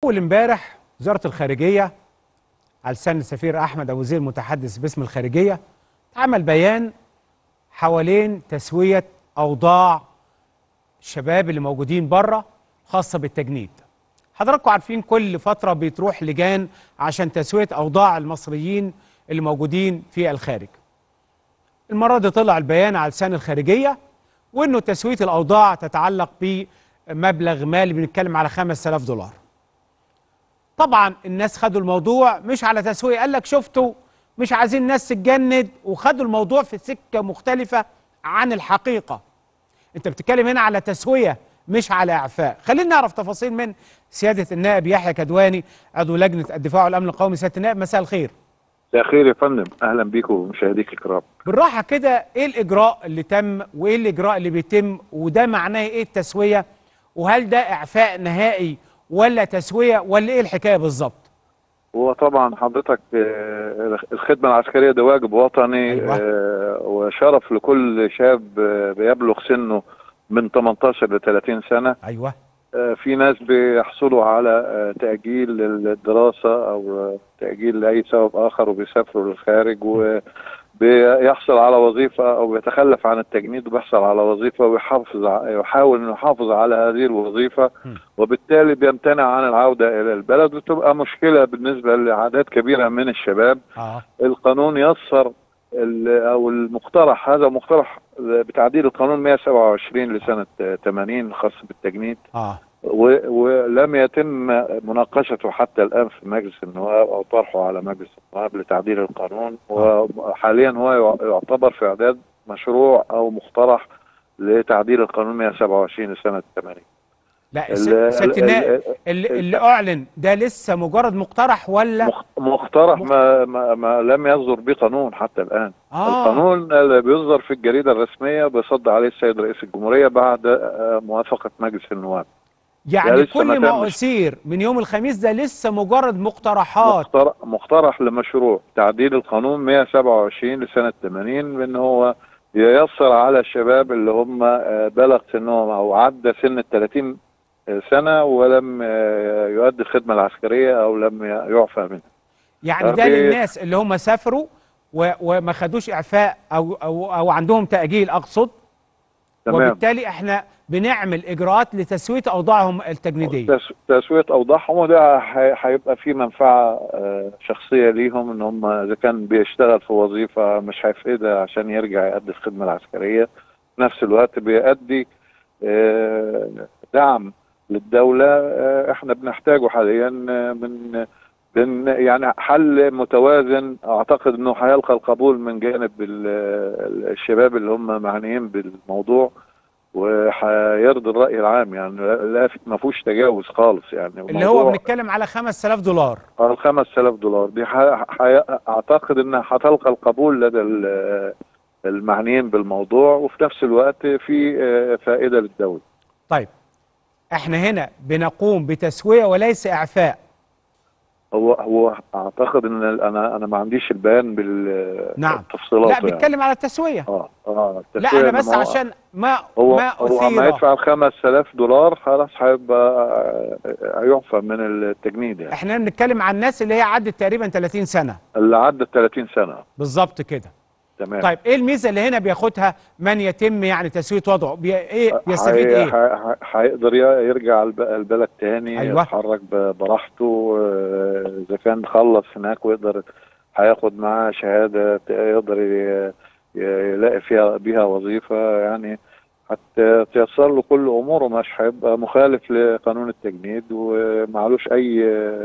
أول امبارح وزارة الخارجية على لسان السفير أحمد أبو زيد المتحدث باسم الخارجية عمل بيان حوالين تسوية أوضاع الشباب اللي موجودين بره خاصة بالتجنيد حضراتكم عارفين كل فترة بتروح لجان عشان تسوية أوضاع المصريين اللي موجودين في الخارج المرة دي طلع البيان على لسان الخارجية وإنه تسوية الأوضاع تتعلق بمبلغ مالي بنتكلم على 5000 دولار طبعا الناس خدوا الموضوع مش على تسوية قال لك شفتوا مش عايزين الناس تتجند وخدوا الموضوع في سكة مختلفة عن الحقيقة انت بتتكلم هنا على تسوية مش على اعفاء خلينا نعرف تفاصيل من سيادة النائب يحيى كدواني عضو لجنة الدفاع والامن القومي سيادة النائب مساء الخير مساء الخير يا فندم اهلا بيكم ومشاهديك الكرام بالراحة كده ايه الاجراء اللي تم وايه الاجراء اللي بيتم وده معناه ايه التسوية وهل ده اعفاء نهائي ولا تسوية ولا ايه الحكاية بالظبط هو طبعا حضرتك آه، الخدمة العسكرية ده واجب وطني أيوة. آه، وشرف لكل شاب آه، بيبلغ سنه من 18 ل 30 سنة ايوه آه، في ناس بيحصلوا على آه، تأجيل الدراسة أو آه، تأجيل لأي سبب آخر وبيسافروا للخارج وبيحصل على وظيفة أو بيتخلف عن التجنيد وبيحصل على وظيفة ويحافظ ع- يحاول إنه يحافظ على هذه الوظيفة م. وبالتالي بيمتنع عن العودة إلى البلد وتبقى مشكلة بالنسبة لأعداد كبيرة من الشباب اه القانون يسر ال- او المقترح هذا مقترح بتعديل القانون 127 لسنه 80 الخاص بالتجنيد اه و- ولم يتم مناقشته حتى الان في مجلس النواب او طرحه على مجلس النواب لتعديل القانون وحاليا هو يع- يعتبر في اعداد مشروع او مقترح لتعديل القانون 127 لسنه 80 لا ال- سيادة ال- النائب ال- اللي, اللي اعلن ده لسه مجرد مقترح ولا مخ- مقترح ما, ما, ما لم يصدر به قانون حتى الان اه القانون اللي بيصدر في الجريده الرسميه بيصدر عليه السيد رئيس الجمهوريه بعد آه، موافقه مجلس النواب يعني لسه ما كل ما تمش. أثير من يوم الخميس ده لسه مجرد مقترحات مقترح, مقترح لمشروع تعديل القانون 127 لسنه 80 بان هو ييسر على الشباب اللي هم آه، بلغ سنهم او عدى سن ال 30 سنه ولم آه، يؤدي الخدمه العسكريه او لم يعفى منها يعني ده في- للناس اللي هم سافروا و- وما خدوش إعفاء أو, أو, أو عندهم تأجيل أقصد تمام وبالتالي احنا بنعمل إجراءات لتسوية أوضاعهم التجنيدية تس- تسوية أوضاعهم وده هي- هيبقى فيه منفعة آه، شخصية ليهم إن هم إذا كان بيشتغل في وظيفة مش هيفقدها عشان يرجع يأدي الخدمة العسكرية في نفس الوقت بيأدي آه، دعم للدولة آه، إحنا بنحتاجه حاليا آه، من بن يعني حل متوازن اعتقد انه هيلقى القبول من جانب ال- الشباب اللي هم معنيين بالموضوع وهيرضي الراي العام يعني لا لا في- ما فيهوش تجاوز خالص يعني اللي هو بنتكلم على 5000 دولار ال 5000 دولار دي ح... ح... اعتقد انها هتلقى القبول لدى ال- المعنيين بالموضوع وفي نفس الوقت في آه، فائده للدوله طيب احنا هنا بنقوم بتسوية وليس إعفاء هو هو اعتقد ان ال- انا انا ما عنديش البيان نعم. بالتفصيلات لا يعني. بنتكلم على التسوية اه اه لا التسوية أنا إنما بس هو- عشان ما هو ما هو ما أثير يدفع ال 5000 دولار خلاص هيبقى آه، هيعفى من التجنيد يعني احنا بنتكلم عن الناس اللي هي عدت تقريبا 30 سنة اللي عدى 30 سنه بالظبط كده تمام طيب ايه الميزه اللي هنا بياخدها من يتم يعني تسويه وضعه بي ايه بيستفيد هي- ايه ه- ه- هيقدر ي- يرجع الب- البلد تاني أيوة. يتحرك ب- براحته آه، اذا كان خلص هناك ويقدر هياخد معاه شهاده ت- يقدر ي- ي- يلاقي فيها بيها وظيفه يعني حتى تيسر له كل اموره مش هيبقى مخالف لقانون التجنيد ومعلوش اي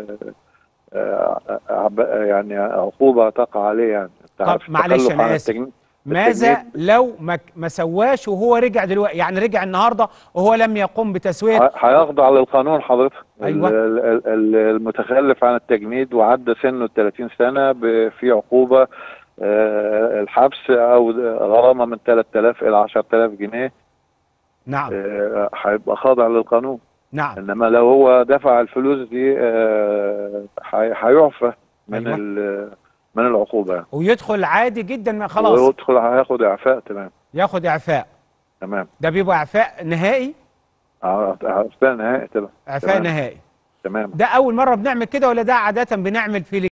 آه، عب- يعني عقوبه تقع عليه يعني طب تعرف معلش التخلف أنا عن آسف. التجنيد ماذا التجنيد- لو ما ما سواش وهو رجع دلوقتي يعني رجع النهارده وهو لم يقوم بتسويه ه- هيخضع للقانون حضرتك أيوة. ال- ال- ال- المتخلف عن التجنيد وعدى سنه 30 سنة ب- في عقوبة آه، الحبس أو غرامة من 3000 إلى 10000 جنيه نعم آه، هيبقى خاضع للقانون نعم إنما لو هو دفع الفلوس دي آه، هي- هيعفى من أيوة. ال- من العقوبة يعني. ويدخل عادي جدا ما خلاص ويدخل هياخد إعفاء تمام ياخد اعفاء تمام ده بيبقى اعفاء نهائي إعفاء نهائي تمام اعفاء تمام. نهائي تمام ده اول مره بنعمل كده ولا ده عاده بنعمل في